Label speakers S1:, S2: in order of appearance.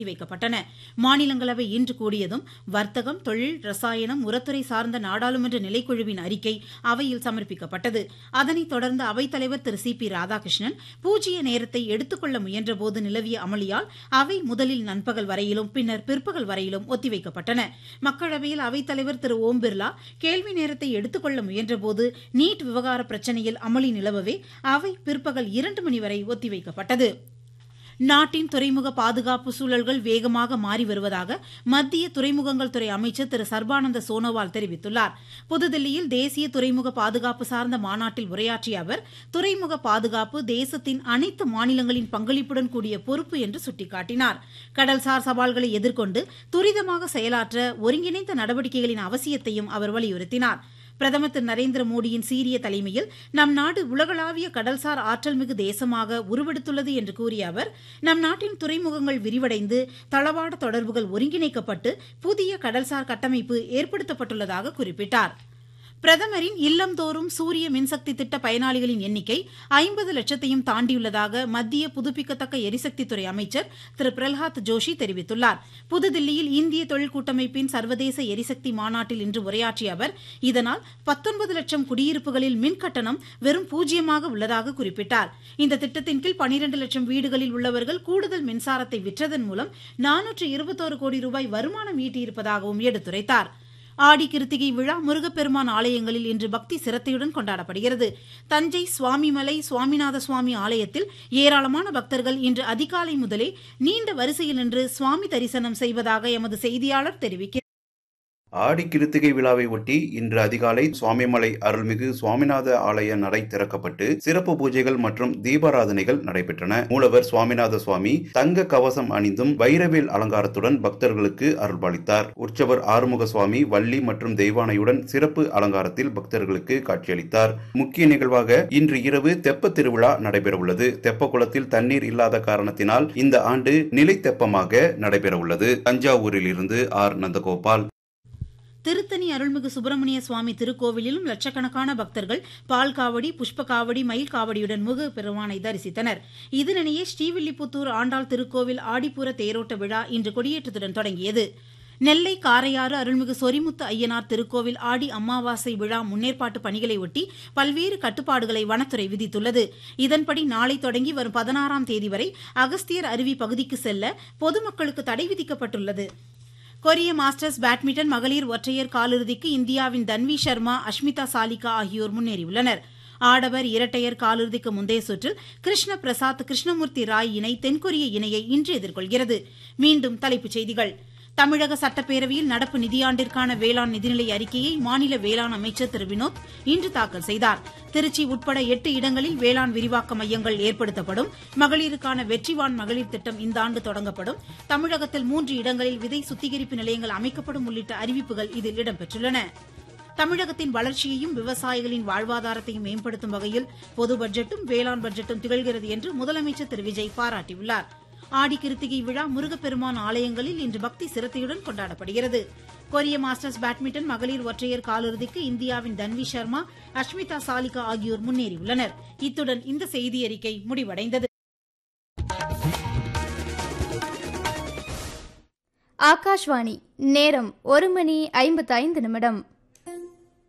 S1: வைக்கப்பட்டன மாநிலங்களவை இன்று கூடியதும் வர்த்தகம் தொழில் ரசாயனம் உரத்துறை சார்ந்த நாடாளுமன்ற நிலைக்குழுவின் அறிக்கை அவையில் சமர்ப்பிக்கப்பட்டது அதனைத் தொடர்ந்து அவைத்தலைவர் திரு சி பி ராதாகிருஷ்ணன் பூஜ்ய நேரத்தை எடுத்துக்கொள்ள முயன்றபோது நிலவிய அமளியால் அவை முதலில் நண்பகல் வரையிலும் பின்னர் பிற்பகல் வரையிலும் ஒத்திவைக்கப்பட்டன மக்களவையில் அவைத்தலைவர் திரு ஓம் பிர்லா கேள்வி நேரத்தை எடுத்துக்கொள்ள முயன்றபோது நீட் விவகார பிரச்சினையில் அமளி நிலவவே அவை பிற்பகல் இரண்டு மணி வரை ஒத்திவைக்கப்பட்டது நாட்டின் துறைமுக பாதுகாப்பு சூழல்கள் வேகமாக மாறி வருவதாக மத்திய துறைமுகங்கள் துறை அமைச்சர் திரு சர்பானந்த சோனோவால் தெரிவித்துள்ளார் புதுதில்லியில் தேசிய துறைமுக பாதுகாப்பு சார்ந்த மாநாட்டில் உரையாற்றிய அவர் துறைமுக பாதுகாப்பு தேசத்தின் அனைத்து மாநிலங்களின் பங்களிப்புடன் கூடிய பொறுப்பு என்று சுட்டிக்காட்டினார் கடல்சார் சவால்களை எதிர்கொண்டு துரிதமாக செயலாற்ற ஒருங்கிணைந்த நடவடிக்கைகளின் அவசியத்தையும் அவர் வலியுறுத்தினார் பிரதமர் திரு நரேந்திர மோடியின் சீரிய தலைமையில் நம் நாடு உலகளாவிய கடல்சார் ஆற்றல்மிகு தேசமாக உருவெடுத்துள்ளது என்று கூறிய அவர் நம் நாட்டின் துறைமுகங்கள் விரிவடைந்து தளவாட தொடர்புகள் ஒருங்கிணைக்கப்பட்டு புதிய கடல்சார் கட்டமைப்பு ஏற்படுத்தப்பட்டுள்ளதாக குறிப்பிட்டார் பிரதமரின் இல்லந்தோறும் சூரிய மின்சக்தி திட்ட பயனாளிகளின் எண்ணிக்கை ஐம்பது லட்சத்தையும் தாண்டியுள்ளதாக மத்திய புதுப்பிக்கத்தக்க எரிசக்தித்துறை அமைச்சர் திரு பிரல்ஹாத் ஜோஷி தெரிவித்துள்ளார் புதுதில்லியில் இந்திய தொழில் கூட்டமைப்பின் சர்வதேச எரிசக்தி மாநாட்டில் இன்று உரையாற்றிய அவர் இதனால் பத்தொன்பது லட்சம் குடியிருப்புகளில் மின் கட்டணம் வெறும் பூஜ்ஜியமாக உள்ளதாக குறிப்பிட்டார் இந்த திட்டத்தின் கீழ் பனிரண்டு லட்சம் வீடுகளில் உள்ளவர்கள் கூடுதல் மின்சாரத்தை விற்றதன் மூலம் நானூற்று இருபத்தோரு கோடி ரூபாய் வருமானம் ஈட்டியிருப்பதாகவும் எடுத்துரைத்தாா் ஆடி கிருத்திகை விழா முருகப்பெருமான் ஆலயங்களில் இன்று பக்தி சிரத்தையுடன் கொண்டாடப்படுகிறது தஞ்சை சுவாமிமலை சுவாமிநாத சுவாமி ஆலயத்தில் ஏராளமான பக்தர்கள் இன்று அதிகாலை முதலே நீண்ட வரிசையில் நின்று சுவாமி தரிசனம் செய்வதாக எமது செய்தியாளர் தெரிவிக்கிறார்
S2: ஆடி கிருத்திகை விழாவை ஒட்டி இன்று அதிகாலை சுவாமிமலை அருள்மிகு சுவாமிநாத ஆலய நடை திறக்கப்பட்டு சிறப்பு பூஜைகள் மற்றும் தீபாராதனைகள் நடைபெற்றன மூலவர் சுவாமிநாத சுவாமி தங்க கவசம் அணிந்தும் வைரவேல் அலங்காரத்துடன் பக்தர்களுக்கு அருள்பாலித்தார் உற்சவர் ஆறுமுக சுவாமி வள்ளி மற்றும் தெய்வானையுடன் சிறப்பு அலங்காரத்தில் பக்தர்களுக்கு காட்சியளித்தார் முக்கிய நிகழ்வாக இன்று இரவு தெப்ப திருவிழா நடைபெறவுள்ளது தெப்ப குளத்தில் தண்ணீர் இல்லாத காரணத்தினால் இந்த ஆண்டு நிலை தெப்பமாக நடைபெறவுள்ளது தஞ்சாவூரில் இருந்து ஆர் நந்தகோபால்
S1: திருத்தணி அருள்மிகு சுப்பிரமணிய சுவாமி திருக்கோவிலிலும் லட்சக்கணக்கான பக்தர்கள் பால் காவடி புஷ்ப காவடி மயில் காவடியுடன் முக பெருமானை தரிசித்தனர் இதனிடையே ஸ்ரீவில்லிபுத்தூர் ஆண்டாள் திருக்கோவில் ஆடிப்பூர தேரோட்ட விழா இன்று கொடியேற்றத்துடன் தொடங்கியது நெல்லை காரையாறு அருள்மிகு சொரிமுத்து ஐயனார் திருக்கோவில் ஆடி அமாவாசை விழா முன்னேற்பாட்டு பணிகளை ஒட்டி பல்வேறு கட்டுப்பாடுகளை வனத்துறை விதித்துள்ளது இதன்படி நாளை தொடங்கி வரும் பதினாறாம் தேதி வரை அகஸ்தியர் அருவி பகுதிக்கு செல்ல பொதுமக்களுக்கு தடை விதிக்கப்பட்டுள்ளது கொரிய மாஸ்டர்ஸ் பேட்மிண்டன் மகளிர் ஒற்றையர் காலிறுதிக்கு இந்தியாவின் தன்வி சர்மா அஷ்மிதா சாலிகா ஆகியோர் முன்னேறியுள்ளனர் ஆடவர் இரட்டையர் காலிறுதிக்கு முந்தைய சுற்றில் கிருஷ்ண பிரசாத் கிருஷ்ணமூர்த்தி ராய் இணை தென்கொரிய இணையை இன்று எதிர்கொள்கிறது மீண்டும் தலைப்புச் செய்திகள் தமிழக சட்டப்பேரவையில் நடப்பு நிதியாண்டிற்கான வேளாண் நிதிநிலை அறிக்கையை மாநில வேளாண் அமைச்சர் திரு வினோத் இன்று தாக்கல் செய்தார் திருச்சி உட்பட எட்டு இடங்களில் வேளாண் விரிவாக்க மையங்கள் ஏற்படுத்தப்படும் மகளிருக்கான வெற்றிவான் மகளிர் திட்டம் இந்த ஆண்டு தொடங்கப்படும் தமிழகத்தில் மூன்று இடங்களில் விதை சுத்திகரிப்பு நிலையங்கள் அமைக்கப்படும் உள்ளிட்ட அறிவிப்புகள் இதில் இடம்பெற்றுள்ளன தமிழகத்தின் வளர்ச்சியையும் விவசாயிகளின் வாழ்வாதாரத்தையும் மேம்படுத்தும் வகையில் பொது பட்ஜெட்டும் வேளாண் பட்ஜெட்டும் திகழ்கிறது என்று முதலமைச்சர் திரு விஜய் பாராட்டியுள்ளாா் ஆடி கிருத்திகை விழா முருகப்பெருமான் ஆலயங்களில் இன்று பக்தி சிரத்தையுடன் கொண்டாடப்படுகிறது கொரிய மாஸ்டர்ஸ் பேட்மிண்டன் மகளிர் ஒற்றையர் காலிறுதிக்கு இந்தியாவின் தன்வி சர்மா அஷ்மிதா சாலிகா ஆகியோர் முன்னேறியுள்ளனர் இத்துடன் இந்த செய்தியறிக்கை முடிவடைந்தது
S3: ஆகாஷ்வாணி நேரம் ஒரு மணி ஐம்பத்தைந்து நிமிடம்